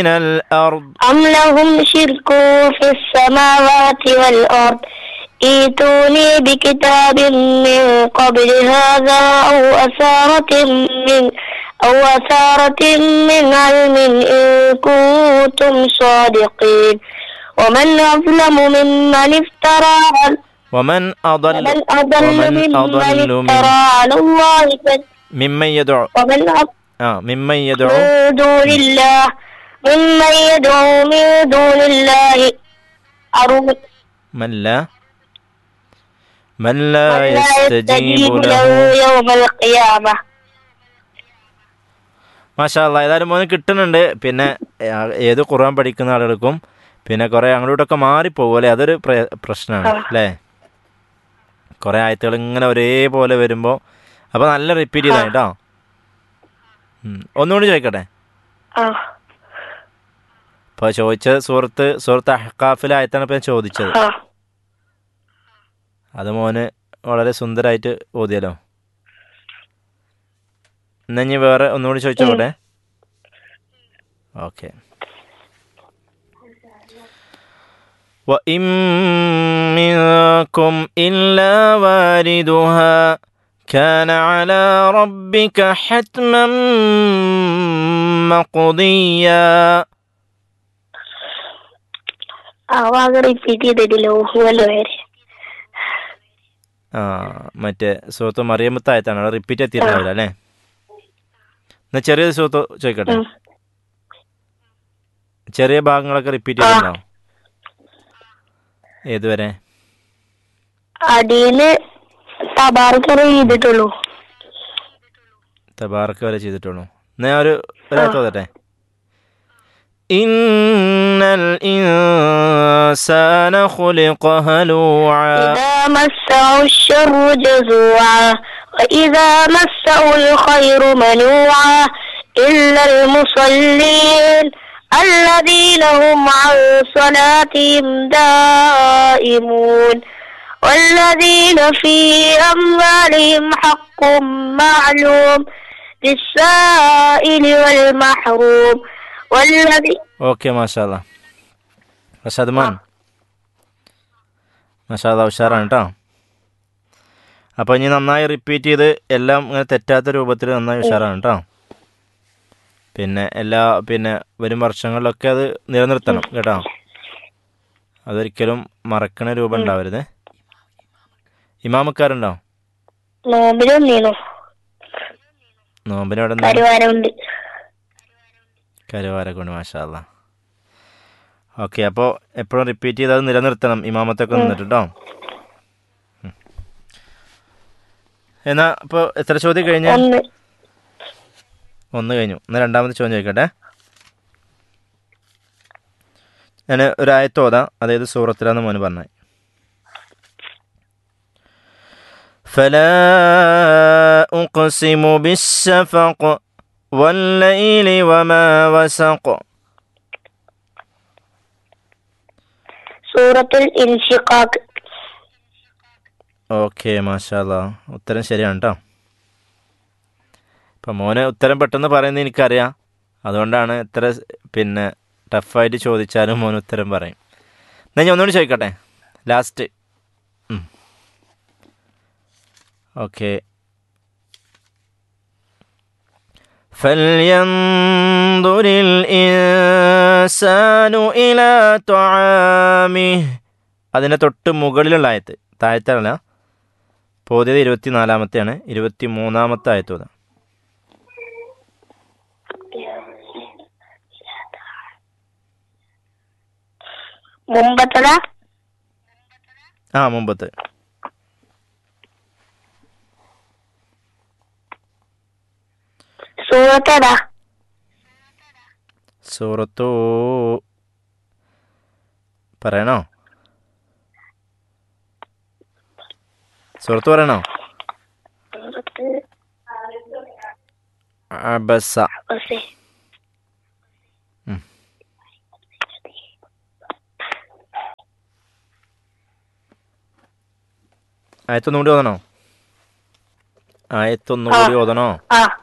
من الأرض أم لهم شرك في السماوات والأرض ائتوني بكتاب من قبل هذا أو أثارة من أو أثارة من علم إن كنتم صادقين ومن أظلم ممن افترى على ومن أضل ومن أضل ومن أضل ممن من افترى على الله كذب ممن يدعو ومن أضل آه ممن يدعو من دون الله ممن يدعو من دون الله أرون من لا من لا من لا يستجيب يستجيب له له يوم القيامة മാഷാ അല്ലാ ഏതായാലും മോന് കിട്ടുന്നുണ്ട് പിന്നെ ആ, ഏത് ഖുർആൻ പഠിക്കുന്ന ആളുകൾക്കും പിന്നെ കുറേ അങ്ങോട്ടൊക്കെ മാറിപ്പോകും അല്ലേ അതൊരു പ്ര- പ്രശ്നമാണ് ആ. അല്ലേ കുറേ ആയത്തുകൾ ഇങ്ങനെ ഒരേപോലെ വരുമ്പോൾ അപ്പോൾ നല്ല റിപ്പീറ്റ് ചെയ്താൽ കേട്ടോ ഉം. ഒന്നുകൂടി ചോദിക്കട്ടെ ആ ഇപ്പോൾ ചോദിച്ച സുഹൃത്ത് സുഹൃത്ത് അഹ്കാഫിലെ ആയത്താണ് ഇപ്പം ഞാൻ ചോദിച്ചത് ആ അത് മോന് വളരെ സുന്ദരമായിട്ട് ഓതിയല്ലോ എന്നാ ഇനി വേറെ ഒന്നുകൂടി ചോദിച്ചോട്ടെ ഓക്കെ وإن منكم إلا واردها كان على ربك حتما مقضيا ആ വാങ്ങ റിപ്പീറ്റ് ചെയ്തിട്ടില്ല ഓഹുവല്ലോ വരെ ആ മറ്റേ സുഹൃത്ത് മറിയമ്മത്തായത്താണ് അവിടെ റിപ്പീറ്റ് എത്തിയിട്ടുണ്ടാവില്ല അല്ലേ എന്നാ ചെറിയ സുഹൃത്ത് ചോദിക്കട്ടെ ഉം. ചെറിയ ഭാഗങ്ങളൊക്കെ റിപ്പീറ്റ് ചെയ്തിട്ടുണ്ടാവും ഏതുവരെ അടിയില് തബാർക്കറ് ചെയ്തിട്ടുള്ളൂ തബാറക്ക് വരെ ചെയ്തിട്ടുള്ളൂ എന്നാ ഞാൻ ഒരു ഒരാഴ്ച തോന്നട്ടെ إن الإنسان خلق هلوعا إذا مسه الشر جزوعا وإذا مسه الخير منوعا إلا المصلين الذين هم عن صلاتهم دائمون والذين في أموالهم حق معلوم للسائل والمحروم والذي ഓക്കെ മാഷാല്ല റഷാദ്മാൻ മാഷാല്ല ഉഷാറാണ് കേട്ടോ അപ്പോൾ ഇനി നന്നായി റിപ്പീറ്റ് ചെയ്ത് എല്ലാം ഇങ്ങനെ തെറ്റാത്ത രൂപത്തിൽ നന്നായി ഉഷാറാണ് കേട്ടോ പിന്നെ എല്ലാ പിന്നെ വരും വർഷങ്ങളിലൊക്കെ അത് നിലനിർത്തണം കേട്ടോ അതൊരിക്കലും മറക്കണ രൂപം ഉണ്ടാവരുത് ഇമാമക്കാരുണ്ടോ നോമ്പിലൊന്നീനു നോമ്പിനവിടെ നിന്ന് പരിവാരമുണ്ട് കരുവാരൊക്കെ ഉണ്ട് മാഷാല്ല ഓക്കെ അപ്പോൾ എപ്പോഴും റിപ്പീറ്റ് ചെയ്ത് അത് നിലനിർത്തണം ഇമാമത്തൊക്കെ നിന്നിട്ട് കേട്ടോ ഉം. എന്നാ ഇപ്പോൾ എത്ര ചോദ്യം കഴിഞ്ഞ ഒന്ന് ഒന്ന് കഴിഞ്ഞു എന്നാൽ രണ്ടാമത്തെ ചോദ്യം ചോദിക്കട്ടെ ഞാൻ ഒരു ആയത്തോതാം അതായത് സൂറത്തിലാന്ന് മോന് പറഞ്ഞത് فلا أقسم بالشفق والليل وما وسق സൂറത്തുൽ ഇൻഷിഖാഖ് ഓക്കെ മാഷാല്ല ഉത്തരം ശരിയാണ് കേട്ടോ ഇപ്പം മോന് ഉത്തരം പെട്ടെന്ന് പറയുന്നത് എനിക്കറിയാം അതുകൊണ്ടാണ് ഇത്ര സ് പിന്നെ ടഫായിട്ട് ചോദിച്ചാലും മോന് ഉത്തരം പറയും എന്നാൽ ഞാൻ ഒന്നുകൂടി ചോദിക്കട്ടെ ലാസ്റ്റ് ഓക്കെ فلينظر الإنسان إلى طعامه അതിൻ്റെ തൊട്ട് മുകളിലുള്ള ആയത്ത് താഴത്തല്ല പോതിയത് ഇരുപത്തി നാലാമത്തെയാണ് ഇരുപത്തി മൂന്നാമത്തെ ആയത്ത് തോന്നാം മുമ്പത്തതാ ആ മുമ്പത്ത് സൂറത്തതാ സൂറത്തു പറയണോ സൂറത്ത് പറയണോ സൂറത്ത് അബസ ഒസെ. ആയത്തൊന്നും കൂടി ഓതണോ ആയത്തൊന്നും കൂടി ഓതണോ ആ